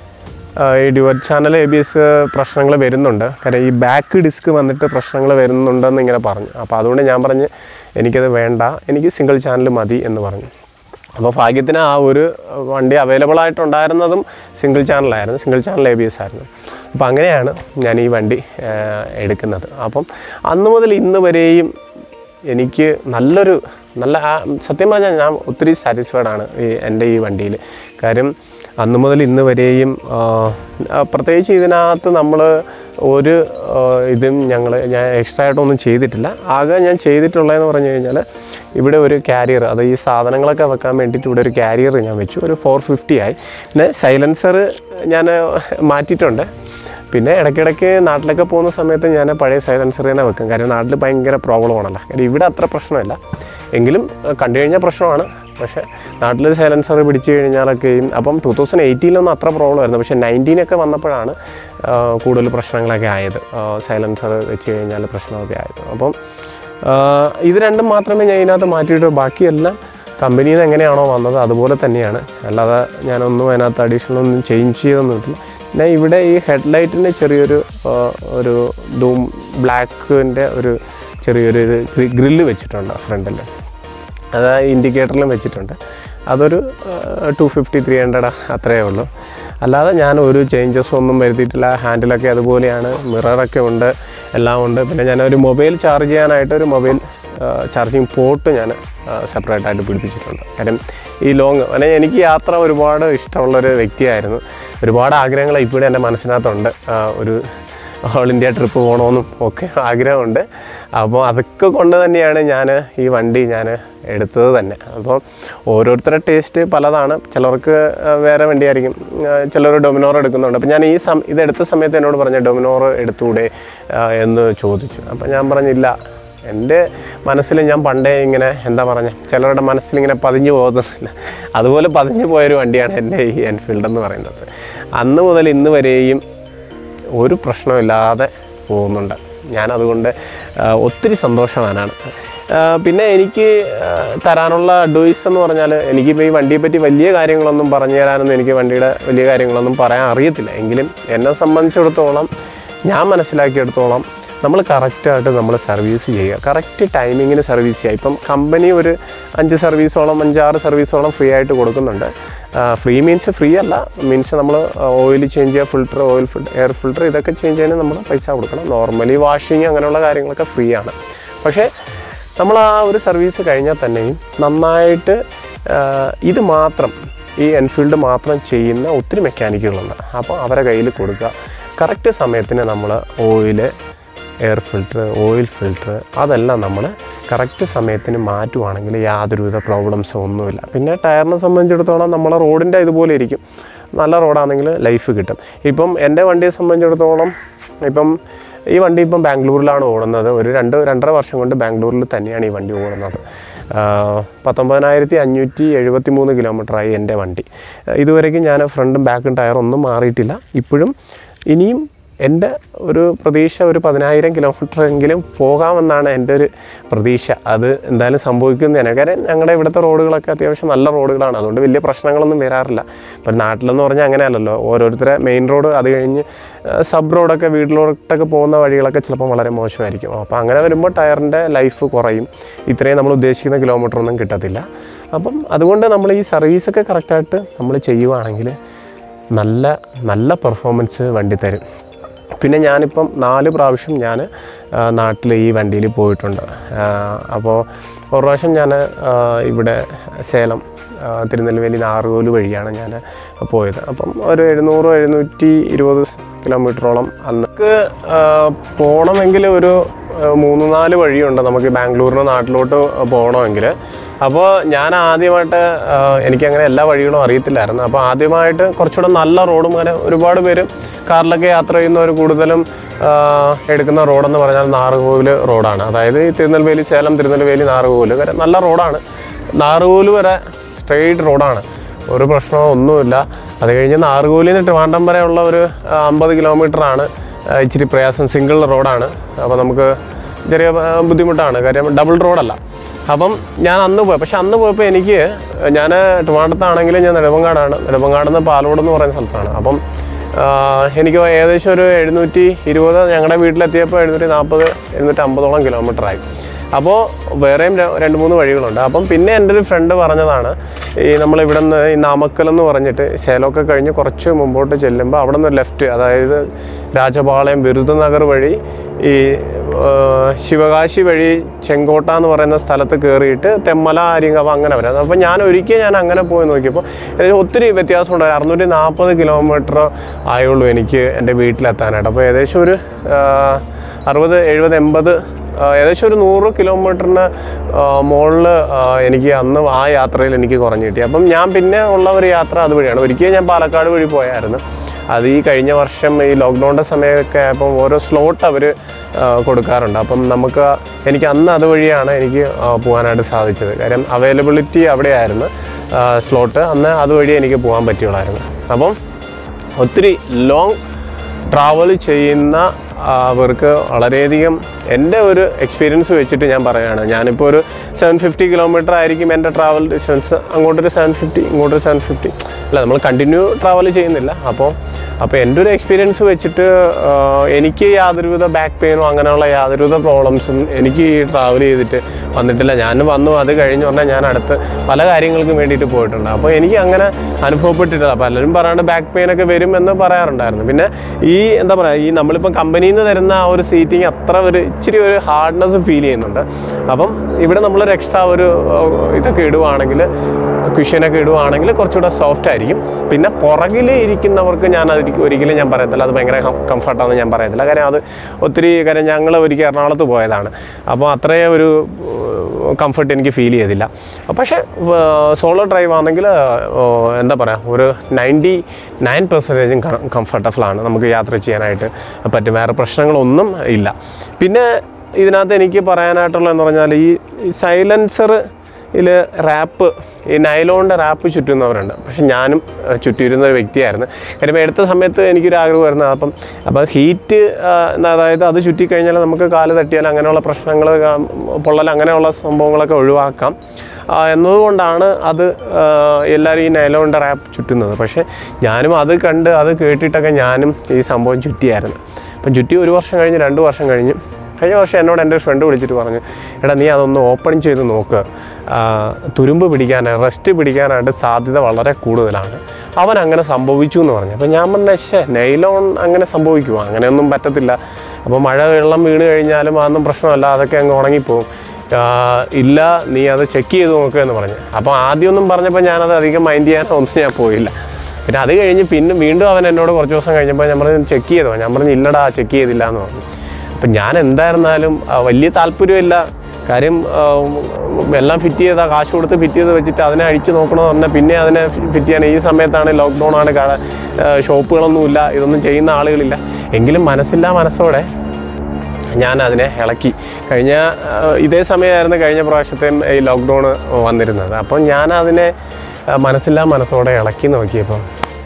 ആ, ഈ dual channel A B S പ്രശ്നങ്ങൾ വരുന്നുണ്ട് കാര്യം ഈ ബാക്ക് ഡിസ്ക് വന്നിട്ട് പ്രശ്നങ്ങൾ വരുന്നുണ്ടെന്ന് ഇങ്ങനെ പറഞ്ഞു അപ്പോൾ അതുകൊണ്ട് ഞാൻ പറഞ്ഞ് എനിക്കത് വേണ്ട എനിക്ക് സിംഗിൾ ചാനൽ മതി എന്ന് പറഞ്ഞു അപ്പോൾ ഭാഗ്യത്തിന് ആ ഒരു വണ്ടി അവൈലബിൾ ആയിട്ടുണ്ടായിരുന്നതും സിംഗിൾ ചാനലായിരുന്നു single channel A B S ആയിരുന്നു അപ്പോൾ അങ്ങനെയാണ് ഞാൻ ഈ വണ്ടി ആ, എടുക്കുന്നത് അപ്പം അന്ന് മുതൽ ഇന്ന് വരെയും എനിക്ക് നല്ലൊരു നല്ല ആ- സത്യം പറഞ്ഞാൽ ഞാൻ ഒത്തിരി സാറ്റിസ്ഫൈഡ് ആണ് ഈ എൻ്റെ ഈ വണ്ടിയിൽ കാര്യം അന്ന് മുതൽ ഇന്ന് വരെയും ആ, ആ, പ്രത്യേകിച്ച് ഇതിനകത്ത് നമ്മൾ ഒരു ആ, ഇതും ഞങ്ങൾ ഞാൻ എക്സ്ട്രാ ആയിട്ടൊന്നും ചെയ്തിട്ടില്ല ആകെ ഞാൻ ചെയ്തിട്ടുള്ളതെന്ന് പറഞ്ഞു കഴിഞ്ഞാൽ ഇവിടെ ഒരു കാരിയർ അത് ഈ സാധനങ്ങളൊക്കെ വെക്കാൻ വേണ്ടിയിട്ട് ഇവിടെ ഒരു കാരിയർ ഞാൻ വെച്ചു ഒരു ഫോർ ഫിഫ്റ്റി ആയി പിന്നെ സൈലൻസർ ഞാൻ മാറ്റിയിട്ടുണ്ട് പിന്നെ ഇടയ്ക്കിടയ്ക്ക് നാട്ടിലൊക്കെ പോകുന്ന സമയത്ത് ഞാൻ പഴയ സൈലൻസർ തന്നെ വെക്കും കാര്യം നാട്ടിൽ ഭയങ്കര പ്രോബ്ലം ആണല്ലോ കാര്യം ഇവിടെ അത്ര പ്രശ്നമില്ല എങ്കിലും അഹ് കണ്ടു കഴിഞ്ഞാൽ പ്രശ്നമാണ് പക്ഷേ നാട്ടിൽ സൈലൻസർ പിടിച്ചു കഴിഞ്ഞാലൊക്കെയും അപ്പം ടൂ തൗസൻഡ് എയ്റ്റീനിലൊന്നും അത്ര പ്രോബ്ലം ആയിരുന്നു പക്ഷേ നയൻറ്റീനൊക്കെ വന്നപ്പോഴാണ് ആ, കൂടുതൽ പ്രശ്നങ്ങളൊക്കെ ആയത് സൈലൻസർ വെച്ച് കഴിഞ്ഞാൽ പ്രശ്നമൊക്കെ ആയത് അപ്പം ആ, ഇത് രണ്ടും മാത്രമേ ഞാൻ ഇതിനകത്ത് മാറ്റിയിട്ട് ബാക്കിയെല്ലാം കമ്പനിയിൽ നിന്ന് എങ്ങനെയാണോ വന്നത് അതുപോലെ തന്നെയാണ് അല്ലാതെ ഞാനൊന്നും അതിനകത്ത് അഡീഷണൽ ഒന്നും ചേഞ്ച് ചെയ്തൊന്നുമില്ല പിന്നെ ഇവിടെ ഈ ഹെഡ്ലൈറ്റിന് ചെറിയൊരു ആ, ഒരു ഡൂം ബ്ലാക്കിൻ്റെ ഒരു ചെറിയൊരു ഗ്രില്ല് വെച്ചിട്ടുണ്ട് ഫ്രണ്ടിൽ അത് ഇൻഡിക്കേറ്ററിലും വെച്ചിട്ടുണ്ട് അതൊരു ടു ഫിഫ്റ്റി ത്രീ ഹൺഡ്രഡ് അത്രയേ ഉള്ളൂ അല്ലാതെ ഞാൻ ഒരു ചേഞ്ചസും ഒന്നും വരുത്തിയിട്ടില്ല ഹാൻഡിലൊക്കെ അതുപോലെയാണ് മിററൊക്കെ ഉണ്ട് എല്ലാം ഉണ്ട് പിന്നെ ഞാൻ ഒരു മൊബൈൽ ചാർജ് ചെയ്യാനായിട്ട് ഒരു മൊബൈൽ ചാർജിങ് പോർട്ട് ഞാൻ സെപ്പറേറ്റ് ആയിട്ട് പിടിപ്പിച്ചിട്ടുണ്ട് കാര്യം ഈ ലോങ് അങ്ങനെ എനിക്ക് യാത്ര ഒരുപാട് ഇഷ്ടമുള്ളൊരു വ്യക്തിയായിരുന്നു ഒരുപാട് ആഗ്രഹങ്ങൾ ഇപ്പോഴും എൻ്റെ മനസ്സിനകത്തുണ്ട് ആ, ഒരു ഓൾ ഇന്ത്യ ട്രിപ്പ് പോകണമെന്നും ഒക്കെ ആഗ്രഹമുണ്ട് അപ്പോൾ അതൊക്കെ കൊണ്ട് തന്നെയാണ് ഞാൻ ഈ വണ്ടി ഞാൻ എടുത്തത് തന്നെ അപ്പോൾ ഓരോരുത്തരുടെ ടേസ്റ്റ് പലതാണ് ചിലർക്ക് ആ, വേറെ വണ്ടിയായിരിക്കും ആ, ചിലർ ഡൊമിനോർ എടുക്കുന്നുണ്ട് അപ്പോൾ ഞാൻ ഈ സം ഇതെടുത്ത സമയത്ത് എന്നോട് പറഞ്ഞു ഡൊമിനോർ എടുത്തൂടെ ആ, എന്ന് ചോദിച്ചു അപ്പോൾ ഞാൻ പറഞ്ഞില്ല എൻ്റെ മനസ്സിൽ ഞാൻ പണ്ടേ ഇങ്ങനെ എന്താ പറഞ്ഞ ചിലരുടെ മനസ്സിൽ ഇങ്ങനെ പതിഞ്ഞു പോകുന്നില്ല അതുപോലെ പതിഞ്ഞു പോയൊരു വണ്ടിയാണ് എൻ്റെ ഈ എൻഫീൽഡ് എന്ന് പറയുന്നത് അന്ന് മുതൽ ഇന്ന് വരെയും ഒരു പ്രശ്നമില്ലാതെ പോകുന്നുണ്ട് ഞാനതുകൊണ്ട് ആ, ഒത്തിരി സന്തോഷവാനാണ് ആ, പിന്നെ എനിക്ക് ആ, തരാനുള്ള അഡ്വൈസ് എന്ന് പറഞ്ഞാൽ എനിക്കിപ്പോൾ ഈ വണ്ടിയെ പറ്റി വലിയ കാര്യങ്ങളൊന്നും പറഞ്ഞു തരാനൊന്നും എനിക്ക് വണ്ടിയുടെ വലിയ കാര്യങ്ങളൊന്നും പറയാൻ അറിയത്തില്ല എങ്കിലും എന്നെ സംബന്ധിച്ചിടത്തോളം ഞാൻ മനസ്സിലാക്കിയെടുത്തോളം നമ്മൾ കറക്റ്റായിട്ട് നമ്മൾ സർവീസ് ചെയ്യുക കറക്റ്റ് ടൈമിങ്ങിന് സർവീസ് ചെയ്യുക ഇപ്പം കമ്പനി ഒരു അഞ്ച് സർവീസോളം അഞ്ചാറ് സർവീസോളം ഫ്രീ ആയിട്ട് കൊടുക്കുന്നുണ്ട് ഫ്രീ മീൻസ് ഫ്രീ അല്ല മീൻസ് നമ്മൾ ഓയിൽ ചേഞ്ച് ചെയ്യുക filter oil filter air filter ഇതൊക്കെ ചേഞ്ച് ചെയ്യാൻ നമ്മൾ പൈസ കൊടുക്കണം നോർമലി വാഷിങ് അങ്ങനെയുള്ള കാര്യങ്ങളൊക്കെ ഫ്രീ ആണ് പക്ഷേ നമ്മൾ ആ ഒരു സർവീസ് കഴിഞ്ഞാൽ തന്നെയും നന്നായിട്ട് ആ, ഇത് മാത്രം ഈ എൻഫീൽഡ് മാത്രം ചെയ്യുന്ന ഒത്തിരി മെക്കാനിക്കുകളുണ്ട് അപ്പോൾ അവരെ കയ്യിൽ കൊടുക്കുക കറക്റ്റ് സമയത്തിന് നമ്മൾ oil air filter oil filter അതെല്ലാം നമ്മൾ കറക്റ്റ് സമയത്തിന് മാറ്റുവാണെങ്കിൽ യാതൊരുവിധ പ്രോബ്ലംസും ഒന്നുമില്ല പിന്നെ ടയറിനെ സംബന്ധിച്ചിടത്തോളം നമ്മളെ റോഡിൻ്റെ ഇതുപോലെ ഇരിക്കും നല്ല റോഡാണെങ്കിൽ ലൈഫ് കിട്ടും ഇപ്പം എൻ്റെ വണ്ടിയെ സംബന്ധിച്ചിടത്തോളം ഇപ്പം ഈ വണ്ടി ഇപ്പം ബാംഗ്ലൂരിലാണ് ഓടുന്നത് ഒരു രണ്ട് രണ്ടര വർഷം കൊണ്ട് ബാംഗ്ലൂരിൽ തന്നെയാണ് ഈ വണ്ടി ഓടുന്നത് പത്തൊമ്പതിനായിരത്തി അഞ്ഞൂറ്റി എഴുപത്തി മൂന്ന് കിലോമീറ്ററായി എൻ്റെ വണ്ടി ആ, ഇതുവരേക്കും ഞാൻ ഫ്രണ്ടും ബാക്കും ടയർ ഒന്നും മാറിയിട്ടില്ല ഇപ്പോഴും ഇനിയും എൻ്റെ ഒരു പ്രതീക്ഷ ഒരു പതിനായിരം കിലോമീറ്റർ എങ്കിലും പോകാമെന്നാണ് എൻ്റെ ഒരു പ്രതീക്ഷ അത് എന്തായാലും സംഭവിക്കുന്നതാണ് കാര്യം ഞങ്ങളുടെ ഇവിടുത്തെ റോഡുകളൊക്കെ അത്യാവശ്യം നല്ല റോഡുകളാണ് അതുകൊണ്ട് വലിയ പ്രശ്നങ്ങളൊന്നും വരാറില്ല ഇപ്പം നാട്ടിലെന്ന് പറഞ്ഞാൽ അങ്ങനെയല്ലല്ലോ ഓരോരുത്തരെ മെയിൻ റോഡ് അത് കഴിഞ്ഞ് സബ് റോഡൊക്കെ വീട്ടിലോട്ടൊക്കെ പോകുന്ന വഴികളൊക്കെ ചിലപ്പോൾ വളരെ മോശമായിരിക്കും അപ്പോൾ അങ്ങനെ വരുമ്പോൾ ടയറിൻ്റെ ലൈഫ് കുറയും ഇത്രയും നമ്മൾ ഉദ്ദേശിക്കുന്ന കിലോമീറ്റർ ഒന്നും കിട്ടത്തില്ല അപ്പം അതുകൊണ്ട് നമ്മൾ ഈ സർവീസൊക്കെ കറക്റ്റായിട്ട് നമ്മൾ ചെയ്യുവാണെങ്കിൽ നല്ല നല്ല പെർഫോമൻസ് വണ്ടി തരും പിന്നെ ഞാനിപ്പം നാല് പ്രാവശ്യം ഞാൻ നാട്ടിൽ ഈ വണ്ടിയിൽ പോയിട്ടുണ്ട് ആ, അപ്പോൾ ഒരു പ്രാവശ്യം ഞാൻ ഇവിടെ സേലം ആ, തിരുനെൽവേലി നാറുകോല് വഴിയാണ് ഞാൻ പോയത് അപ്പം ഒരു എഴുന്നൂറ് എഴുന്നൂറ്റി ഇരുപത് കിലോമീറ്ററോളം അന്നൊക്കെ പോകണമെങ്കിൽ ഒരു ആ, മൂന്ന് നാല് വഴിയുണ്ട് നമുക്ക് ബാംഗ്ലൂരിന് നാട്ടിലോട്ട് പോകണമെങ്കിൽ അപ്പോൾ ഞാൻ ആദ്യമായിട്ട് ആ, എനിക്കങ്ങനെ എല്ലാ വഴികളും അറിയത്തില്ലായിരുന്നു അപ്പോൾ ആദ്യമായിട്ട് കുറച്ചുകൂടെ നല്ല റോഡും അങ്ങനെ ഒരുപാട് പേര് കാറിലൊക്കെ യാത്ര ചെയ്യുന്നവർ കൂടുതലും ആ, എടുക്കുന്ന റോഡെന്ന് പറഞ്ഞാൽ നാറുകോവിൽ റോഡാണ് അതായത് ഈ തിരുനെൽവേലി സേലം തിരുനെൽവേലി നാറുകോവിൽ വരെ നല്ല റോഡാണ് നാറുകോവിൽ വരെ സ്ട്രെയിറ്റ് റോഡാണ് ഒരു പ്രശ്നമോ ഒന്നുമില്ല അത് കഴിഞ്ഞ് നാറുകോലിൽ നിന്ന് ട്രിവാൻഡം വരെയുള്ള ഒരു ആ, അമ്പത് കിലോമീറ്ററാണ് ആ, ഇച്ചിരി പ്രയാസം സിംഗിൾ റോഡാണ് അപ്പോൾ നമുക്ക് ചെറിയ ആ, ബുദ്ധിമുട്ടാണ് കാര്യം ഡബിൾ റോഡല്ല അപ്പം ഞാൻ അന്ന് പോയി പക്ഷെ അന്ന് പോയപ്പോൾ എനിക്ക് ഞാൻ ട്രിവാൻഡത്താണെങ്കിലും ഞാൻ നെടുമങ്ങാടാണ് നെടുമങ്ങാട് നിന്ന് പാലോട് എന്ന് പറയുന്ന സ്ഥലത്താണ് അപ്പം ആ, എനിക്ക് ഏകദേശം ഒരു എഴുന്നൂറ്റി ഇരുപത് ഞങ്ങളുടെ വീട്ടിലെത്തിയപ്പോൾ എഴുന്നൂറ്റി നാൽപ്പത് എഴുന്നൂറ്റി അമ്പതോളം കിലോമീറ്ററായി അപ്പോൾ വേറെയും ര- രണ്ട് മൂന്ന് വഴികളുണ്ട് അപ്പം പിന്നെ എൻ്റെ ഒരു ഫ്രണ്ട് പറഞ്ഞതാണ് ഈ നമ്മൾ ഇവിടെ നിന്ന് ഈ നാമക്കൽ എന്ന് പറഞ്ഞിട്ട് സേലമൊക്കെ കഴിഞ്ഞ് കുറച്ച് മുമ്പോട്ട് ചെല്ലുമ്പോൾ അവിടെ നിന്ന് ലെഫ്റ്റ് അതായത് രാജപാളയം വിരുദനഗർ വഴി ഈ ആ, ശിവകാശി വഴി ചെങ്കോട്ട എന്ന് പറയുന്ന സ്ഥലത്ത് കയറിയിട്ട് തെമ്മല ആര്യങ്കവ അങ്ങനെ വരാം അപ്പോൾ ഞാൻ ഒരിക്കൽ ഞാൻ അങ്ങനെ പോയി നോക്കിയപ്പോൾ ഇതിന് ഒത്തിരി വ്യത്യാസമുണ്ട് അറുന്നൂറ്റി നാൽപ്പത് കിലോമീറ്റർ ആയുള്ളൂ എനിക്ക് എൻ്റെ വീട്ടിലെത്താനായിട്ട് അപ്പോൾ ഏകദേശം ഒരു ആ, അറുപത് എഴുപത് എൺപത് ആ, ഏകദേശം ഒരു നൂറ് കിലോമീറ്ററിന് മുകളിൽ എനിക്ക് അന്ന് ആ യാത്രയിൽ എനിക്ക് കുറഞ്ഞു കിട്ടി അപ്പം ഞാൻ പിന്നെ ഉള്ള ഒരു യാത്ര അതുവഴിയാണ് ഒരിക്കൽ ഞാൻ പാലക്കാട് വഴി പോയായിരുന്നു അത് ഈ കഴിഞ്ഞ വർഷം ഈ ലോക്ക്ഡൗണിൻ്റെ സമയമൊക്കെ ആയപ്പം ഓരോ സ്ലോട്ട് അവർ കൊടുക്കാറുണ്ട് അപ്പം നമുക്ക് എനിക്ക് അന്ന് അതുവഴിയാണ് എനിക്ക് ആ, പോകാനായിട്ട് സാധിച്ചത് കാര്യം അവൈലബിലിറ്റി അവിടെയായിരുന്നു സ്ലോട്ട് അന്ന് അതുവഴി എനിക്ക് പോകാൻ പറ്റുള്ളായിരുന്നു അപ്പം ഒത്തിരി ലോങ് ട്രാവൽ ചെയ്യുന്ന ആ, അവർക്ക് വളരെയധികം എൻ്റെ ഒരു എക്സ്പീരിയൻസ് വെച്ചിട്ട് ഞാൻ പറയുകയാണ് ഞാനിപ്പോൾ ഒരു സെവൻ ഫിഫ്റ്റി കിലോമീറ്റർ ആയിരിക്കും എൻ്റെ ട്രാവൽ ഡിസ്റ്റൻസ് അങ്ങോട്ടൊരു സെവൻ ഫിഫ്റ്റി ഇങ്ങോട്ടൊരു സെവൻ ഫിഫ്റ്റി അല്ല നമ്മൾ കണ്ടിന്യൂ ട്രാവൽ ചെയ്യുന്നില്ല അപ്പോൾ അപ്പോൾ എൻ്റെ ഒരു എക്സ്പീരിയൻസ് വെച്ചിട്ട് ആ, എനിക്ക് യാതൊരുവിധ ബാക്ക് പെയിനോ അങ്ങനെയുള്ള യാതൊരുവിധ പ്രോബ്ലംസും എനിക്ക് ഈ ട്രാവൽ ചെയ്തിട്ട് വന്നിട്ടില്ല ഞാൻ വന്നു അത് കഴിഞ്ഞ് പറഞ്ഞാൽ ഞാൻ അടുത്ത് പല കാര്യങ്ങൾക്കും വേണ്ടിയിട്ട് പോയിട്ടുണ്ട് അപ്പോൾ എനിക്ക് അങ്ങനെ അനുഭവപ്പെട്ടിട്ടില്ല പലരും പറയാണ്ട് ബാക്ക് പെയിൻ ഒക്കെ വരും എന്ന് പറയാറുണ്ടായിരുന്നു പിന്നെ ഈ എന്താ പറയുക ഈ നമ്മളിപ്പം കമ്പനിയിൽ നിന്ന് തരുന്ന ആ ഒരു സീറ്റിംഗ് അത്ര ഒരു ഇച്ചിരി ഒരു ഹാർഡ്നെസ് ഫീൽ ചെയ്യുന്നുണ്ട് അപ്പം ഇവിടെ നമ്മളൊരു എക്സ്ട്രാ ഒരു ഏഹ്, ഇതൊക്കെ ഇടുവാണെങ്കിൽ ക്വിഷനൊക്കെ ഇടുവാണെങ്കിൽ കുറച്ചുകൂടെ സോഫ്റ്റ് ആയിരിക്കും പിന്നെ പുറകിൽ ഇരിക്കുന്നവർക്ക് ഞാൻ അതിരിക്കും ഒരിക്കലും ഞാൻ പറയത്തില്ല അത് ഭയങ്കര കംഫർട്ടാണെന്ന് ഞാൻ പറയത്തില്ല കാര്യം അത് ഒത്തിരി കാര്യം ഞങ്ങൾ ഒരിക്കൽ എറണാകുളത്ത് പോയതാണ് അപ്പോൾ അത്രയും ഒരു കംഫർട്ട് എനിക്ക് ഫീൽ ചെയ്തില്ല പക്ഷേ സോളോ ഡ്രൈവ് ആണെങ്കിൽ എന്താ പറയുക ഒരു നയൻറ്റി നയൻ പെർസെൻറ്റേജും കംഫർട്ടബിളാണ് നമുക്ക് യാത്ര ചെയ്യാനായിട്ട് പറ്റും വേറെ പ്രശ്നങ്ങളൊന്നും ഇല്ല പിന്നെ ഇതിനകത്ത് എനിക്ക് പറയാനായിട്ടുള്ള എന്ന് പറഞ്ഞാൽ ഈ സൈലൻസർ ഇതിൽ റാപ്പ് ഈ നൈലോണിൻ്റെ റാപ്പ് ചുറ്റുന്നവരുണ്ട് പക്ഷെ ഞാനും ഏഹ്, ചുറ്റിയിരുന്ന ഒരു വ്യക്തിയായിരുന്നു കാര്യം എടുത്ത സമയത്ത് എനിക്കൊരു ആഗ്രഹമായിരുന്നു അപ്പം അപ്പോൾ ഹീറ്റ് അതായത് അത് ചുറ്റിക്കഴിഞ്ഞാൽ നമുക്ക് കാല് തട്ടിയാൽ അങ്ങനെയുള്ള പ്രശ്നങ്ങൾ പൊള്ളൽ അങ്ങനെയുള്ള സംഭവങ്ങളൊക്കെ ഒഴിവാക്കാം ആ, എന്നതുകൊണ്ടാണ് അത് ആ, എല്ലാവരും ഈ നൈലോണിൻ്റെ റാപ്പ് ചുറ്റുന്നത് പക്ഷേ ഞാനും അത് കണ്ട് അത് കേട്ടിട്ടൊക്കെ ഞാനും ഈ സംഭവം ചുറ്റിയായിരുന്നു അപ്പം ചുറ്റി ഒരു വർഷം കഴിഞ്ഞ് രണ്ട് വർഷം കഴിഞ്ഞ് കഴിഞ്ഞ വർഷം എന്നോട് എൻ്റെ ഒരു ഫ്രണ്ട് വിളിച്ചിട്ട് പറഞ്ഞു എടാ നീ അതൊന്ന് ഓപ്പൺ ചെയ്ത് നോക്ക് ആ, തുരുമ്പ് പിടിക്കാനായിട്ട് റെസ്റ്റ് പിടിക്കാനായിട്ട് സാധ്യത വളരെ കൂടുതലാണ് അവൻ അങ്ങനെ സംഭവിച്ചു എന്ന് പറഞ്ഞു അപ്പോൾ ഞാൻ പറഞ്ഞ ശേ നൈലോൺ അങ്ങനെ സംഭവിക്കുമോ അങ്ങനെയൊന്നും പറ്റത്തില്ല അപ്പോൾ മഴ വെള്ളം വീണ് കഴിഞ്ഞാലും അതൊന്നും പ്രശ്നമല്ല അതൊക്കെ അങ്ങ് ഉണങ്ങിപ്പോവും ആ, ഇല്ല നീ അത് ചെക്ക് ചെയ്ത് നോക്കുക എന്ന് പറഞ്ഞു അപ്പോൾ ആദ്യമൊന്നും പറഞ്ഞപ്പോൾ ഞാനത് അധികം മൈൻഡ് ചെയ്യാനോ ഒന്നും ഞാൻ പോയില്ല പിന്നെ അത് കഴിഞ്ഞ് പിന്നെ വീണ്ടും അവൻ എന്നോട് കുറച്ച് ദിവസം കഴിഞ്ഞപ്പോൾ ഞാൻ പറഞ്ഞു ചെക്ക് ചെയ്തോ ഞാൻ പറഞ്ഞു ഇല്ലടാ ചെക്ക് ചെയ്തില്ല എന്ന് പറഞ്ഞു അപ്പം ഞാൻ എന്തായിരുന്നാലും ആ, വലിയ താല്പര്യമില്ല കാര്യം ആ, എല്ലാം ഫിറ്റ് ചെയ്താൽ കാശ് കൊടുത്ത് ഫിറ്റ് ചെയ്ത് വെച്ചിട്ട് അതിനെ അഴിച്ച് നോക്കണമെന്ന് പറഞ്ഞാൽ പിന്നെ അതിനെ ഫിറ്റ് ചെയ്യാൻ ഈ സമയത്താണ് ലോക്ക്ഡൗൺ ആണ് കട ആ, ഷോപ്പുകളൊന്നുമില്ല ഇതൊന്നും ചെയ്യുന്ന ആളുകളില്ല എങ്കിലും മനസ്സില്ലാ മനസ്സോടെ ഞാൻ അതിനെ ഇളക്കി കഴിഞ്ഞ ആ, ഇതേ സമയമായിരുന്നു കഴിഞ്ഞ പ്രാവശ്യത്തെയും ഈ ലോക്ക്ഡൗൺ വന്നിരുന്നത് അപ്പം ഞാൻ അതിനെ ആ, മനസ്സില്ലാ മനസ്സോടെ ഇളക്കി നോക്കിയപ്പം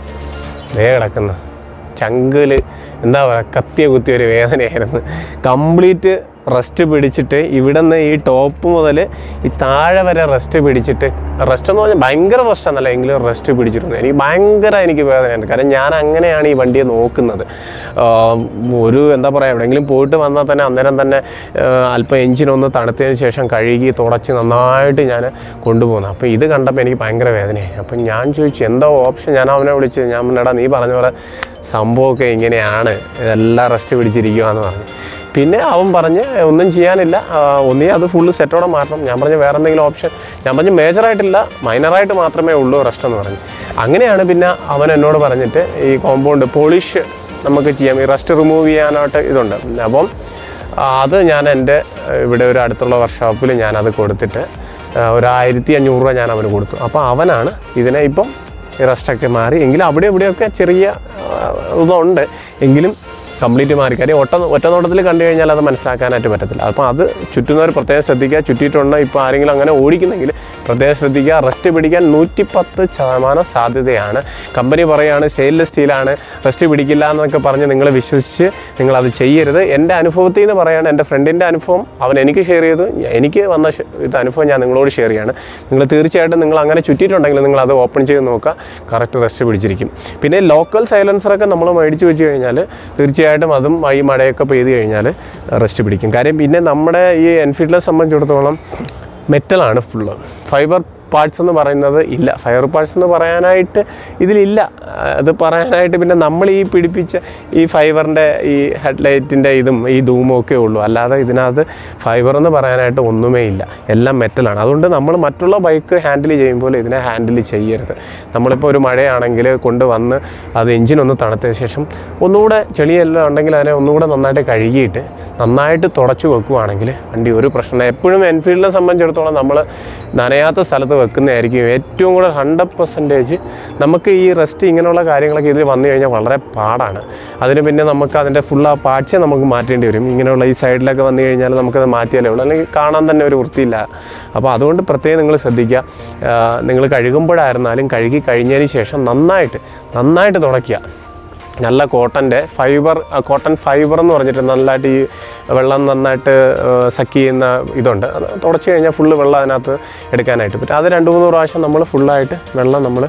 ദേ കിടക്കുന്നു ചങ്കില് എന്താ പറയുക കത്തിയ കുത്തിയ ഒരു വേദനയായിരുന്നു കംപ്ലീറ്റ് റെസ്റ്റ് പിടിച്ചിട്ട് ഇവിടെ നിന്ന് ഈ ടോപ്പ് മുതൽ ഈ താഴെ വരെ റെസ്റ്റ് പിടിച്ചിട്ട് റെസ്റ്റ് എന്ന് പറഞ്ഞാൽ ഭയങ്കര റെസ്റ്റ് എന്നല്ല എങ്കിലും റെസ്റ്റ് പിടിച്ചിരുന്നു എനിക്ക് ഭയങ്കര എനിക്ക് വേദനയുണ്ട് കാരണം ഞാൻ അങ്ങനെയാണ് ഈ വണ്ടിയെ നോക്കുന്നത് ആഹ് ഒരു എന്താ പറയുക എവിടെയെങ്കിലും പോയിട്ട് വന്നാൽ തന്നെ അന്നേരം തന്നെ ആഹ് അല്പം എഞ്ചിനൊന്ന് തണുത്തതിന് ശേഷം കഴുകി തുടച്ച് നന്നായിട്ട് ഞാൻ കൊണ്ടുപോകുന്നത് അപ്പോൾ ഇത് കണ്ടപ്പോൾ എനിക്ക് ഭയങ്കര വേദനയായി അപ്പം ഞാൻ ചോദിച്ചു എന്താ ഓപ്ഷൻ ഞാൻ അവനെ വിളിച്ച് ഞാൻ പറഞ്ഞടാ നീ പറഞ്ഞ പോലെ സംഭവമൊക്കെ ഇങ്ങനെയാണ് ഇതെല്ലാം റെസ്റ്റ് പിടിച്ചിരിക്കുകയെന്ന് പറഞ്ഞു പിന്നെ അവൻ പറഞ്ഞ് ഒന്നും ചെയ്യാനില്ല ആ, ഒന്നീ അത് ഫുള്ള് സെറ്റോടെ മാറ്റണം ഞാൻ പറഞ്ഞു വേറെ എന്തെങ്കിലും ഓപ്ഷൻ ഞാൻ പറഞ്ഞു മേജറായിട്ടില്ല മൈനറായിട്ട് മാത്രമേ ഉള്ളൂ റെസ്റ്റ് എന്ന് പറഞ്ഞു അങ്ങനെയാണ് പിന്നെ അവൻ എന്നോട് പറഞ്ഞിട്ട് ഈ കോമ്പൗണ്ട് പോളിഷ് നമുക്ക് ചെയ്യാം ഈ റെസ്റ്റ് റിമൂവ് ചെയ്യാനായിട്ട് ഇതുണ്ട് അപ്പം ആ, അത് ഞാൻ എൻ്റെ ഇവിടെ ഒരു അടുത്തുള്ള വർക്ക്ഷോപ്പിൽ ഞാനത് കൊടുത്തിട്ട് ആ, ഒരു ആയിരത്തി അഞ്ഞൂറ് രൂപ ഞാൻ അവന് കൊടുത്തു അപ്പോൾ അവനാണ് ഇതിനെ ഇപ്പം ഈ റെസ്റ്റൊക്കെ മാറി എങ്കിലും അവിടെ ഇവിടെയൊക്കെ ചെറിയ ആ, ഇതുണ്ട് എങ്കിലും കംപ്ലീറ്റ് മാറി കാര്യം ഒറ്റ ഒറ്റ നോട്ടത്തിൽ കണ്ടു കഴിഞ്ഞാൽ അത് മനസ്സിലാക്കാനായിട്ട് പറ്റത്തില്ല അപ്പോൾ അത് ചുറ്റുന്നവർ പ്രത്യേകം ശ്രദ്ധിക്കുക ചുറ്റിയിട്ടുണ്ട് ഇപ്പോൾ ആരെങ്കിലും അങ്ങനെ ഓടിക്കുന്നെങ്കിൽ പ്രത്യേകം ശ്രദ്ധിക്കുക റെസ്റ്റ് പിടിക്കാൻ നൂറ്റി പത്ത് ശതമാനം സാധ്യതയാണ് കമ്പനി പറയുകയാണ് സ്റ്റെയിൻലെസ് സ്റ്റീലാണ് റെസ്റ്റ് പിടിക്കില്ല എന്നൊക്കെ പറഞ്ഞ് നിങ്ങൾ വിശ്വസിച്ച് നിങ്ങൾ അത് ചെയ്യരുത് എൻ്റെ അനുഭവത്തിൽ നിന്ന് പറയുകയാണ് എൻ്റെ ഫ്രണ്ടിൻ്റെ അനുഭവം അവൻ എനിക്ക് ഷെയർ ചെയ്തു എനിക്ക് വന്ന ഷ- ഇത് അനുഭവം ഞാൻ നിങ്ങളോട് ഷെയർ ചെയ്യാണ് നിങ്ങൾ തീർച്ചയായിട്ടും നിങ്ങൾ അങ്ങനെ ചുറ്റിയിട്ടുണ്ടെങ്കിൽ നിങ്ങൾ അത് ഓപ്പൺ ചെയ്ത് നോക്കുക കറക്റ്റ് റെസ്റ്റ് പിടിച്ചിരിക്കും പിന്നെ ലോക്കൽ സൈലൻസറൊക്കെ നമ്മൾ മേടിച്ച് വെച്ച് കഴിഞ്ഞാൽ തീർച്ചയായിട്ടും അതും ഈ മഴയൊക്കെ പെയ്ത് കഴിഞ്ഞാൽ റെസ്റ്റ് പിടിക്കും കാര്യം പിന്നെ നമ്മുടെ ഈ എൻഫീൽഡിനെ സംബന്ധിച്ചിടത്തോളം മെറ്റലാണ് ഫുള്ള് ഫൈബർ പാർട്സ് എന്ന് പറയുന്നത് ഇല്ല ഫയർ പാർട്സ് എന്ന് പറയാനായിട്ട് ഇതിലില്ല ആ, അത് പറയാനായിട്ട് പിന്നെ നമ്മൾ ഈ പിടിപ്പിച്ച ഈ ഫൈബറിൻ്റെ ഈ ഹെഡ്ലൈറ്റിൻ്റെ ഇതും ഈ ധൂമും ഒക്കെ ഉള്ളൂ അല്ലാതെ ഇതിനകത്ത് ഫൈബർ എന്ന് പറയാനായിട്ട് ഒന്നുമേ ഇല്ല എല്ലാം മെറ്റലാണ് അതുകൊണ്ട് നമ്മൾ മറ്റുള്ള ബൈക്ക് ഹാൻഡിൽ ചെയ്യുമ്പോൾ ഇതിനെ ഹാൻഡിൽ ചെയ്യരുത് നമ്മളിപ്പോൾ ഒരു മഴയാണെങ്കിൽ കൊണ്ടുവന്ന് അത് എഞ്ചിൻ ഒന്ന് തണുത്തതിന് ശേഷം ഒന്നുകൂടെ ചെളിയെല്ലാം ഉണ്ടെങ്കിൽ അതിനെ ഒന്നുകൂടെ നന്നായിട്ട് കഴുകിയിട്ട് നന്നായിട്ട് തുടച്ചു വെക്കുവാണെങ്കിൽ വണ്ടി ഒരു പ്രശ്നം എപ്പോഴും എൻഫീൽഡിനെ സംബന്ധിച്ചിടത്തോളം നമ്മൾ നനയാത്ത സ്ഥലത്ത് വെക്കുന്നതായിരിക്കും ഏറ്റവും കൂടുതൽ ഹൺഡ്രഡ് പെർസെൻറ്റേജ് നമുക്ക് ഈ റെസ്റ്റ് ഇങ്ങനെയുള്ള കാര്യങ്ങളൊക്കെ ഇതിൽ വന്നു കഴിഞ്ഞാൽ വളരെ പാടാണ് അതിന് പിന്നെ നമുക്ക് അതിൻ്റെ ഫുൾ ആ പാഴ്ച നമുക്ക് മാറ്റേണ്ടി വരും ഇങ്ങനെയുള്ള ഈ സൈഡിലൊക്കെ വന്നു കഴിഞ്ഞാൽ നമുക്കത് മാറ്റിയാലേ ഉള്ളൂ അല്ലെങ്കിൽ കാണാൻ തന്നെ ഒരു വൃത്തിയില്ല അപ്പോൾ അതുകൊണ്ട് പ്രത്യേകം നിങ്ങൾ ശ്രദ്ധിക്കുക നിങ്ങൾ കഴുകുമ്പോഴായിരുന്നാലും കഴുകി കഴിഞ്ഞതിന് ശേഷം നന്നായിട്ട് നന്നായിട്ട് തുടയ്ക്കുക നല്ല കോട്ടൻ്റെ ഫൈബർ കോട്ടൺ ഫൈബർ എന്ന് പറഞ്ഞിട്ട് നല്ലതായിട്ട് ഈ വെള്ളം നന്നായിട്ട് സക്ക് ചെയ്യുന്ന ഇതുണ്ട് അത് തുടച്ച് കഴിഞ്ഞാൽ ഫുള്ള് വെള്ളം അതിനകത്ത് എടുക്കാനായിട്ട് പറ്റും അത് രണ്ട് മൂന്ന് പ്രാവശ്യം നമ്മൾ ഫുള്ളായിട്ട് വെള്ളം നമ്മൾ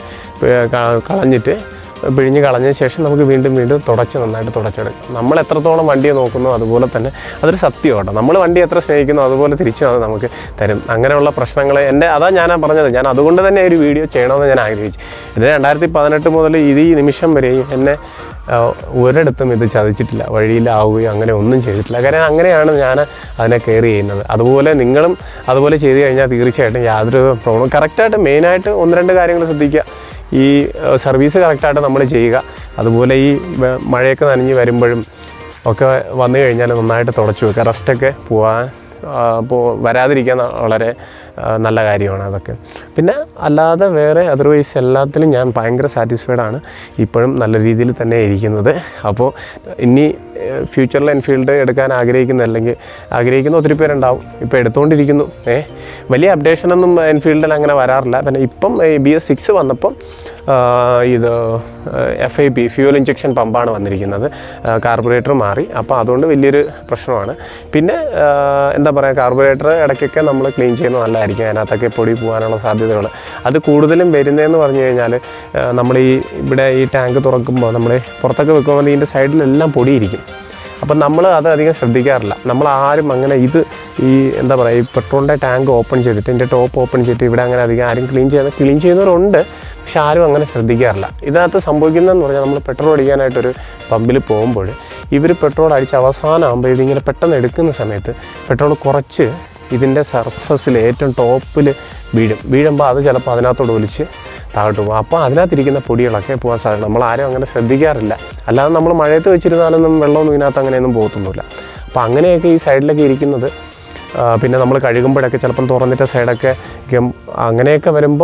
കളഞ്ഞിട്ട് പിഴിഞ്ഞ് കളഞ്ഞതിന് ശേഷം നമുക്ക് വീണ്ടും വീണ്ടും തുടച്ച് നന്നായിട്ട് തുടച്ചെടുക്കാം നമ്മൾ എത്രത്തോളം വണ്ടിയെ നോക്കുന്നു അതുപോലെ തന്നെ അതൊരു സത്യം കേട്ടോ നമ്മൾ വണ്ടി എത്ര സ്നേഹിക്കുന്നു അതുപോലെ തിരിച്ചും അത് നമുക്ക് തരും അങ്ങനെയുള്ള പ്രശ്നങ്ങൾ എൻ്റെ അതാ ഞാൻ പറഞ്ഞത് ഞാൻ അതുകൊണ്ട് തന്നെ ഒരു വീഡിയോ ചെയ്യണമെന്ന് ഞാൻ ആഗ്രഹിച്ചു എൻ്റെ രണ്ടായിരത്തി പതിനെട്ട് മുതൽ ഇത് ഈ നിമിഷം വരെയും എന്നെ ആ, ഒരിടത്തും ഇത് ചതിച്ചിട്ടില്ല വഴിയിലാവുകയോ അങ്ങനെ ഒന്നും ചെയ്തിട്ടില്ല കാരണം അങ്ങനെയാണ് ഞാൻ അതിനെ കെയർ ചെയ്യുന്നത് അതുപോലെ നിങ്ങളും അതുപോലെ ചെയ്തു കഴിഞ്ഞാൽ തീർച്ചയായിട്ടും യാതൊരു പ്രോബ്ലം കറക്റ്റായിട്ട് മെയിനായിട്ട് ഒന്ന് രണ്ട് കാര്യങ്ങൾ ശ്രദ്ധിക്കുക ഈ ഏഹ്, സർവീസ് കറക്റ്റായിട്ട് നമ്മൾ ചെയ്യുക അതുപോലെ ഈ വെ- മഴയൊക്കെ നനഞ്ഞ് വരുമ്പോഴും ഒക്കെ വന്നു കഴിഞ്ഞാൽ നന്നായിട്ട് തുടച്ചു വെക്കുക റെസ്റ്റൊക്കെ പോകാൻ പോ വരാതിരിക്കാൻ വളരെ ആ, നല്ല കാര്യമാണ് അതൊക്കെ പിന്നെ അല്ലാതെ വേറെ അതർവൈസ് എല്ലാത്തിലും ഞാൻ ഭയങ്കര സാറ്റിസ്ഫൈഡ് ആണ് ഇപ്പോഴും നല്ല രീതിയിൽ തന്നെ ഇരിക്കുന്നത് അപ്പോൾ ഇനി ഫ്യൂച്ചറിൽ എൻഫീൽഡ് എടുക്കാൻ ആഗ്രഹിക്കുന്ന അല്ലെങ്കിൽ ആഗ്രഹിക്കുന്ന ഒത്തിരി പേരുണ്ടാവും ഇപ്പോൾ എടുത്തുകൊണ്ടിരിക്കുന്നു ഏ വലിയ അപ്ഡേഷനൊന്നും എൻഫീൽഡിൽ അങ്ങനെ വരാറില്ല പിന്നെ ഇപ്പം ബി എസ് സിക്സ് വന്നപ്പം ആ, ഇത് F I P fuel injection പമ്പാണ് വന്നിരിക്കുന്നത് കാർബറേറ്റർ മാറി അപ്പോൾ അതുകൊണ്ട് വലിയൊരു പ്രശ്നമാണ് പിന്നെ ആ, എന്താ പറയുക കാർബറേറ്റർ ഇടയ്ക്കൊക്കെ നമ്മൾ ക്ലീൻ ചെയ്യുന്നത് നല്ലതായിരിക്കും അതിനകത്തൊക്കെ പൊടി പോകാനുള്ള സാധ്യതകൾ അത് കൂടുതലും വരുന്നതെന്ന് പറഞ്ഞു കഴിഞ്ഞാൽ നമ്മൾ ഈ ഇവിടെ ഈ ടാങ്ക് തുറക്കുമ്പോൾ നമ്മൾ പുറത്തൊക്കെ വെക്കുമ്പോൾ ഇതിൻ്റെ സൈഡിലെല്ലാം പൊടിയിരിക്കും അപ്പം നമ്മൾ അത് അധികം ശ്രദ്ധിക്കാറില്ല നമ്മൾ ആരും അങ്ങനെ ഇത് ഈ എന്താ പറയുക ഈ പെട്രോളിൻ്റെ ടാങ്ക് ഓപ്പൺ ചെയ്തിട്ട് ഇതിൻ്റെ ടോപ്പ് ഓപ്പൺ ചെയ്തിട്ട് ഇവിടെ അങ്ങനെ അധികം ആരും ക്ലീൻ ചെയ്യുന്ന ക്ലീൻ ചെയ്യുന്നവരുണ്ട് പക്ഷെ ആരും അങ്ങനെ ശ്രദ്ധിക്കാറില്ല ഇതിനകത്ത് സംഭവിക്കുന്നതെന്ന് പറഞ്ഞാൽ നമ്മൾ പെട്രോൾ അടിക്കാനായിട്ടൊരു പമ്പിൽ പോകുമ്പോൾ ഇവർ പെട്രോൾ അടിച്ച് അവസാനമാകുമ്പോൾ ഇതിങ്ങനെ പെട്ടെന്ന് എടുക്കുന്ന സമയത്ത് പെട്രോൾ കുറച്ച് ഇതിൻ്റെ സർഫസിൽ ഏറ്റവും ടോപ്പിൽ വീഴും വീഴുമ്പോൾ അത് ചിലപ്പോൾ അതിനകത്തോട് ഒലിച്ച് താഴോട്ട് പോകും അപ്പോൾ അതിനകത്തിരിക്കുന്ന പൊടികളൊക്കെ പോകാൻ സാധ്യത നമ്മൾ ആരും അങ്ങനെ ശ്രദ്ധിക്കാറില്ല അല്ലാതെ നമ്മൾ മഴയത്ത് വെച്ചിരുന്നാലൊന്നും വെള്ളമൊന്നും ഇതിനകത്ത് അങ്ങനെയൊന്നും പോകത്തൊന്നുമില്ല അപ്പോൾ അങ്ങനെയൊക്കെ ഈ സൈഡിലൊക്കെ ഇരിക്കുന്നത് ആ, പിന്നെ നമ്മൾ കഴുകുമ്പോഴൊക്കെ ചിലപ്പം തുറന്നിട്ട സൈഡൊക്കെ ഒക്കെ അങ്ങനെയൊക്കെ വരുമ്പോൾ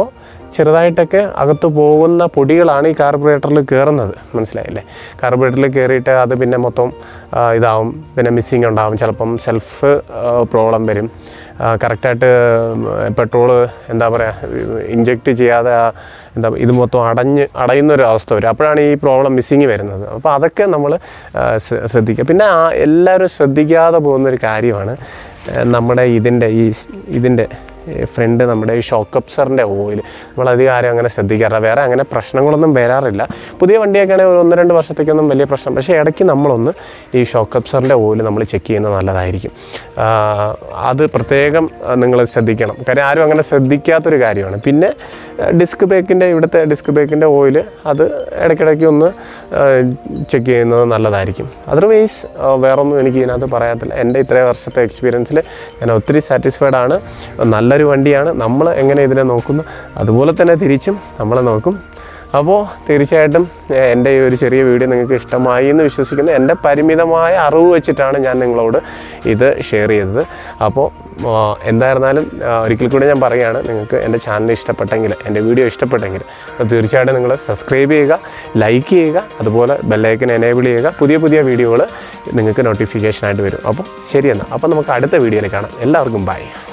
ചെറുതായിട്ടൊക്കെ അകത്ത് പോകുന്ന പൊടികളാണ് ഈ കാർബറേറ്ററിൽ കയറുന്നത് മനസ്സിലായില്ലേ കാർബറേറ്ററിൽ കയറിയിട്ട് അത് പിന്നെ മൊത്തം ആ, ഇതാവും പിന്നെ മിസ്സിങ് ഉണ്ടാവും ചിലപ്പം സെൽഫ് പ്രോബ്ലം വരും കറക്റ്റായിട്ട് പെട്രോള് എന്താ പറയുക ഇഞ്ചെക്റ്റ് ചെയ്യാതെ ആ എന്താ ഇത് മൊത്തം അടഞ്ഞ് അടയുന്ന ഒരു അവസ്ഥ വരും അപ്പോഴാണ് ഈ പ്രോബ്ലം മിസ്സിങ് വരുന്നത് അപ്പോൾ അതൊക്കെ നമ്മൾ ശ്രദ്ധിക്കുക പിന്നെ ആ എല്ലാവരും ശ്രദ്ധിക്കാതെ പോകുന്നൊരു കാര്യമാണ് ആ, നമ്മുടെ ഇതിൻ്റെ ഈ ഇതിൻ്റെ ഫ്രണ്ട് നമ്മുടെ ഈ ഷോക്ക് അപ്സറിൻ്റെ ഓയിൽ നമ്മളധികം ആരും അങ്ങനെ ശ്രദ്ധിക്കാറില്ല വേറെ അങ്ങനെ പ്രശ്നങ്ങളൊന്നും വരാറില്ല പുതിയ വണ്ടിയൊക്കെ ആണെങ്കിൽ ഒരു ഒന്ന് രണ്ട് വർഷത്തേക്കൊന്നും വലിയ പ്രശ്നം പക്ഷേ ഇടയ്ക്ക് നമ്മളൊന്ന് ഈ ഷോക്ക് അപ്സറിൻ്റെ ഓയിൽ നമ്മൾ ചെക്ക് ചെയ്യുന്നത് നല്ലതായിരിക്കും ആ, അത് പ്രത്യേകം നിങ്ങൾ ശ്രദ്ധിക്കണം കാര്യം ആരും അങ്ങനെ ശ്രദ്ധിക്കാത്തൊരു കാര്യമാണ് പിന്നെ ഡിസ്ക് ബ്രേക്കിൻ്റെ ഇവിടുത്തെ ഡിസ്ക് ബ്രേക്കിൻ്റെ ഓയിൽ അത് ഇടയ്ക്കിടയ്ക്ക് ഒന്ന് ചെക്ക് ചെയ്യുന്നത് നല്ലതായിരിക്കും അതർവൈസ് വേറൊന്നും എനിക്ക് ഇതിനകത്ത് പറയാത്തില്ല എൻ്റെ ഇത്രയും വർഷത്തെ എക്സ്പീരിയൻസിൽ ഞാൻ ഒത്തിരി സാറ്റിസ്ഫൈഡ് ആണ് നല്ലൊരു വണ്ടിയാണ് നമ്മൾ എങ്ങനെ ഇതിനെ നോക്കുന്നു അതുപോലെ തന്നെ തിരിച്ചും നമ്മളെ നോക്കും അപ്പോൾ തീർച്ചയായിട്ടും ഏഹ്, എൻ്റെ ഈ ഒരു ചെറിയ വീഡിയോ നിങ്ങൾക്ക് ഇഷ്ടമായി എന്ന് വിശ്വസിക്കുന്നു എൻ്റെ പരിമിതമായ അറിവ് വെച്ചിട്ടാണ് ഞാൻ നിങ്ങളോട് ഇത് ഷെയർ ചെയ്തത് അപ്പോൾ ആ, എന്തായിരുന്നാലും ആ, ഒരിക്കൽ കൂടി ഞാൻ പറയുകയാണ് നിങ്ങൾക്ക് എൻ്റെ ചാനൽ ഇഷ്ടപ്പെട്ടെങ്കിൽ എൻ്റെ വീഡിയോ ഇഷ്ടപ്പെട്ടെങ്കിൽ അപ്പോൾ തീർച്ചയായിട്ടും നിങ്ങൾ സബ്സ്ക്രൈബ് ചെയ്യുക ലൈക്ക് ചെയ്യുക അതുപോലെ ബെല്ലൈക്കൻ എനേബിൾ ചെയ്യുക പുതിയ പുതിയ വീഡിയോകൾ നിങ്ങൾക്ക് നോട്ടിഫിക്കേഷനായിട്ട് വരും അപ്പോൾ ശരി എന്നാൽ അപ്പോൾ നമുക്ക് അടുത്ത വീഡിയോയിൽ കാണാം എല്ലാവർക്കും ബൈ